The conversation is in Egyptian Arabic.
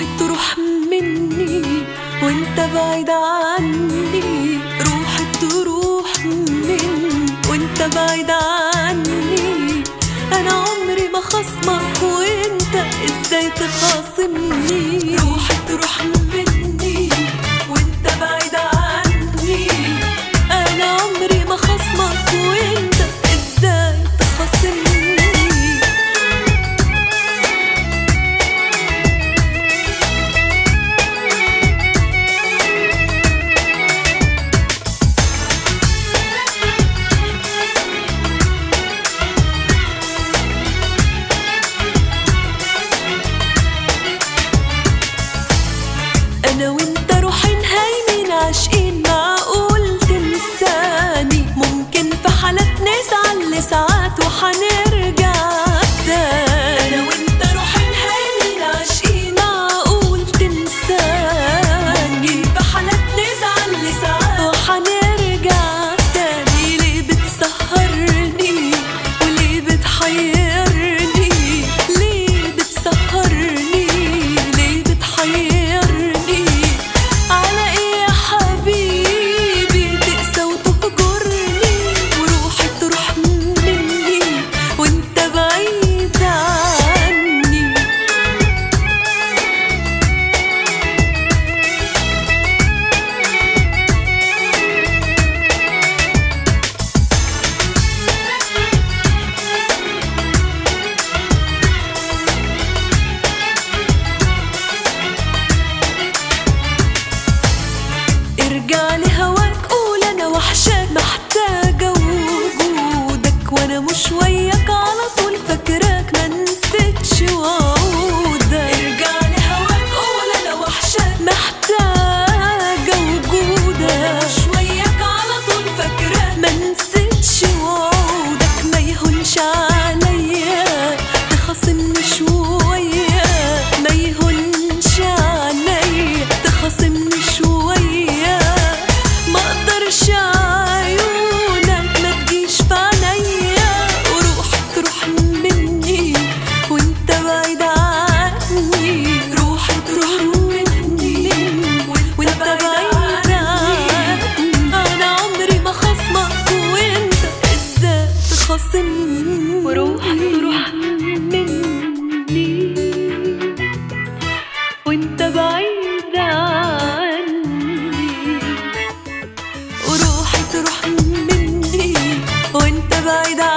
روحي تروح مني وانت بعيد عني روحي تروح مني وانت بعيد عني انا عمري ما خصمك وانت ازاي تخاصمني روحي تروح مني وانت بعيد عني انا عمري ما خصمك وانت ازاي تخاصمني انا وانت روحين هايمين عاشقين معقول تنساني ممكن في حالات نزعل لساعات وحنرجع تاني انا وانت روحين هايمين عاشقين معقول تنساني في حالات نزعل لساعات وحنرجع تاني ليه بتسهرني وليه بتحيرني ليه بتسهرني ليه بتحيرني على ايه يا حبيبي تقسى وتهجرني وروحي تروح مني وانت بعيد عني ارجع لهواك قول انا وحشاك محتاجة وجودك وانا مش وياك على طول فاكراك ما نسيتش وعودك ارجع لهواك قول انا وحشاك محتاجة وجودك مش وياك على طول فاكراك ما نسيتش وعودك ما يهونش عليا تخاصمني شوية ما يهونش عليا تخاصمني شوية ما اقدرش عيونك ما تجيش في عينيا وروحك تروح مني وانت بعيد عني روحي تروح مني وانت بعيد عني انا عمري ما خصمك وانت ازاي تخاصمني وروحي تروح مني وانت بعيد عني وروحي تروح مني وانت بعيد